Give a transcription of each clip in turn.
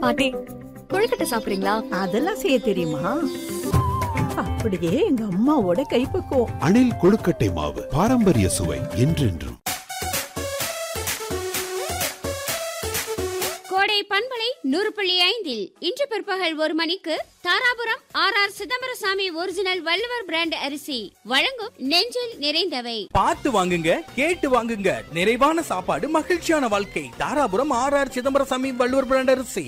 பாட்டி கொழுக்கட்டை சாப்பிடுறீங்களா அதெல்லாம் செய்ய தெரியுமா அப்படியே எங்க அம்மாவோட கைப்பக்குவம் அணில் கொழுக்கட்டை மாவு பாரம்பரிய சுவை என்றென்றும் கோடை பண்பலை நூறு புள்ளி ஐந்தில் இன்று பிற்பகல் ஒரு மணிக்கு Dharapuram R R Chidambarasamy original Valluvar brand அரிசி வழங்கும் நெஞ்சில் நிறைந்தவை பார்த்து வாங்குங்க கேட்டு வாங்குங்க நிறைவான சாப்பாடு மகிழ்ச்சியான வாழ்க்கை Dharapuram R R Chidambarasamy Valluvar brand அரிசி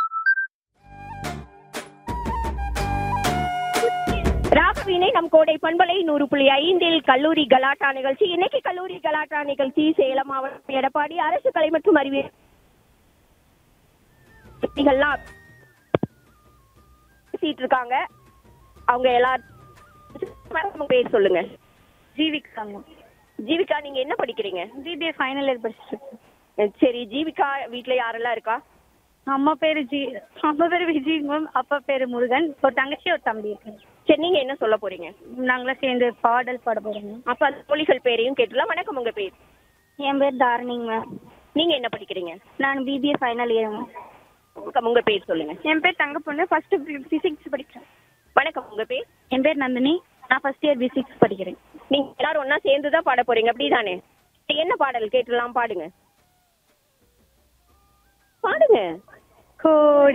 ராகவினை நம் கோடை பண்பலை நூறு புள்ளி ஐந்தில் கல்லூரி கலாட்டா நிகழ்ச்சி இன்னைக்கு கல்லூரி கலாட்டா நிகழ்ச்சி சேலம் மாவட்டம் எடப்பாடி அரசு கலை மற்றும் அறிவியல் வித்திகள்லாம் பேசிட்டு இருக்காங்க அவங்க எல்லாரும் உங்க பேர் சொல்லுங்க ஜீவிகாங்க ஜீவிகா நீங்க என்ன படிக்கிறீங்க பிபிஏ ஃபைனல் இயர் படிச்சுட்டு இருக்கேன். அஹ் சரி ஜீவிகா வீட்ல யாரெல்லாம் இருக்கா அம்மா பேரு ஜி அம்மா பேரு விஜய் மேம் அப்பா பேரு முருகன் ஒரு தங்கச்சி ஒரு தம்பி இருக்கு சரி நீங்க என்ன சொல்ல போறீங்க நாங்களாம் சேர்ந்து பாடல் பாட போறோங்க அப்ப அந்த தோழிகள் பேரையும் கேட்டுலாம் வணக்கம் உங்க பேர் என் பேர் தாரணிங்க மேம் நீங்க என்ன படிக்கிறீங்க நான் பிபிஏ ஃபைனல் இயர் மேம் வணக்கம் உங்க பேர் சொல்லுங்க என் பேர் தங்க பொண்ணு ஃபர்ஸ்ட் பிசிக்ஸ் படிக்கிறேன் வணக்கம் உங்க பேர் என் பேர் நந்தினி நான் ஃபர்ஸ்ட் இயர் பிசிக்ஸ் படிக்கிறேன் நீங்க எல்லாரும் ஒண்ணா சேர்ந்து தான் பாட போறீங்க அப்படிதானே என்ன பாடல் கேட்டுலாம் பாடுங்க பாடுங்க கோடை